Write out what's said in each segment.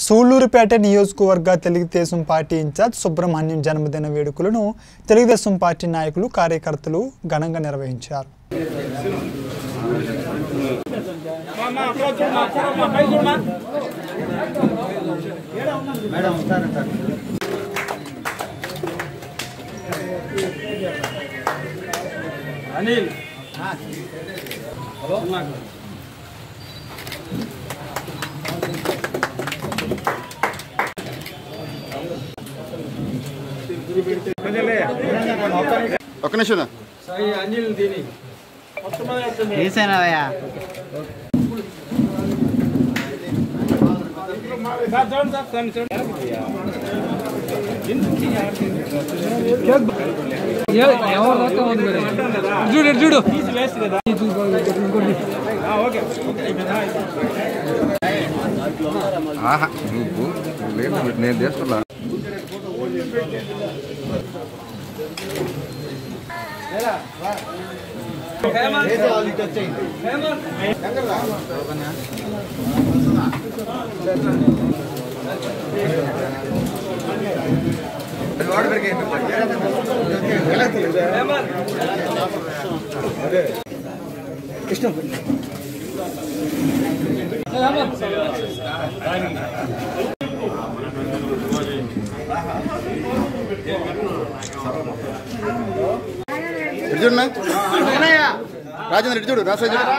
సూళ్లూరుపేట నియోజకవర్గ Telugu Desam party incharge Subrahmanyam జన్మదిన వేడుకలను తెలుగుదేశం పార్టీ నాయకులు కార్యకర్తలు ఘనంగా నిర్వహించారు అనిల్ ఒక్క నిమిషం సాయి అనిల్ దీని తీసానవయ్యా సార్ చూడండి సార్ చూడండి చూడండి చూడు చూడు తీసి వేస్ట్ కదా ఆ, ఓకే ఓకే అయిపోయిందా? ఆహా నువ్వు లేదు నేను తీసుకున్నా ఇటు చూడన్నా రాజేంద్ర ఇటు చూడు నా సైడ్ చూడు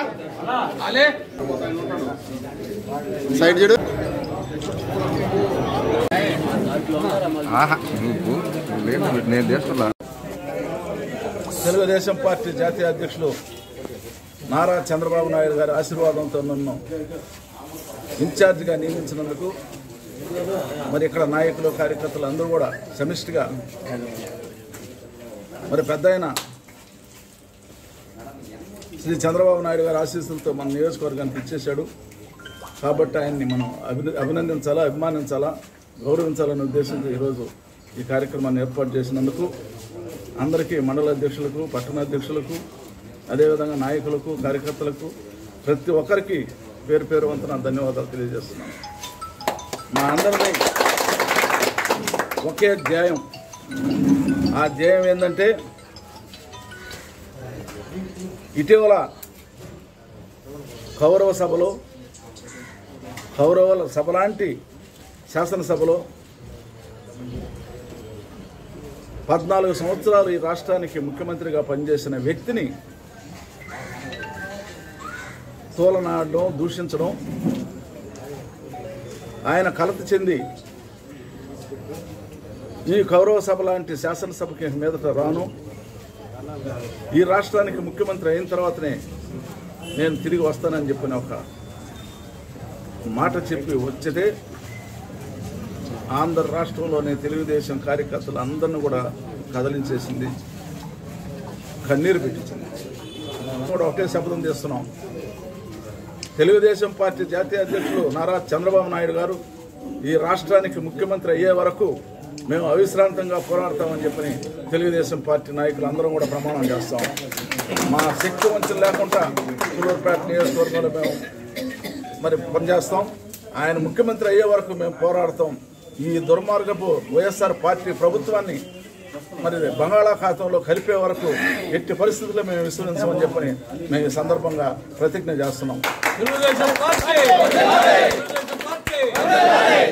సైడ్ చూడు ఆహా నువ్వు లేదు నేను తీసుకున్నా తెలుగుదేశం పార్టీ జాతీయ అధ్యక్షులు నారా చంద్రబాబు నాయుడు గారి ఆశీర్వాదంతో నన్ను ఇన్ఛార్జిగా నియమించినందుకు మరి ఇక్కడ నాయకులు కార్యకర్తలు అందరూ కూడా సమిష్టిగా మరి పెద్ద ఆయన శ్రీ చంద్రబాబు నాయుడు గారి ఆశీస్సులతో మన నియోజకవర్గానికి ఇచ్చేశాడు కాబట్టి ఆయన్ని మనం అభిన అభినందించాలా అభిమానించాలా గౌరవించాలనే ఉద్దేశంతో ఈరోజు ఈ కార్యక్రమాన్ని ఏర్పాటు చేసినందుకు అందరికీ మండల అధ్యక్షులకు పట్టణ అధ్యక్షులకు అదేవిధంగా నాయకులకు కార్యకర్తలకు ప్రతి ఒక్కరికి పేరు పేరు వంతున ధన్యవాదాలు తెలియజేస్తున్నాను మా అందరినీ ఒకే ధ్యేయం ఆ ధ్యేయం ఏంటంటే ఇటీవల కౌరవ సభలో కౌరవ సభ లాంటి శాసనసభలో పద్నాలుగు సంవత్సరాలు ఈ రాష్ట్రానికి ముఖ్యమంత్రిగా పనిచేసిన వ్యక్తిని తోలనాడడం దూషించడం ఆయన కలత చెంది ఈ కౌరవ సభ లాంటి శాసనసభకి మీదట రాను ఈ రాష్ట్రానికి ముఖ్యమంత్రి అయిన తర్వాతనే నేను తిరిగి వస్తానని చెప్పిన ఒక మాట చెప్పి వచ్చితే ఆంధ్ర రాష్ట్రంలోని తెలుగుదేశం కార్యకర్తలు అందరిని కూడా కదిలించేసింది కన్నీరు పెట్టించింది కూడా ఒకే శపథం చేస్తున్నాం తెలుగుదేశం పార్టీ జాతీయ అధ్యక్షులు నారా చంద్రబాబు నాయుడు గారు ఈ రాష్ట్రానికి ముఖ్యమంత్రి అయ్యే వరకు మేము అవిశ్రాంతంగా పోరాడతామని చెప్పని తెలుగుదేశం పార్టీ నాయకులు అందరం కూడా ప్రమాణం చేస్తాం మా శక్తి వంచన లేకుండా సూలూరుపేట నియోజకవర్గంలో మేము మరి పనిచేస్తాం ఆయన ముఖ్యమంత్రి అయ్యే వరకు మేము పోరాడతాం ఈ దుర్మార్గపు వైఎస్ఆర్ పార్టీ ప్రభుత్వాన్ని మరి బంగాళాఖాతంలో కలిపే వరకు ఎట్టి పరిస్థితుల్లో మేము విస్మరించమని చెప్పని మేము ఈ సందర్భంగా ప్రతిజ్ఞ చేస్తున్నాం తెలుగుదేశం పార్టీ తెలుగుదేశం పార్టీ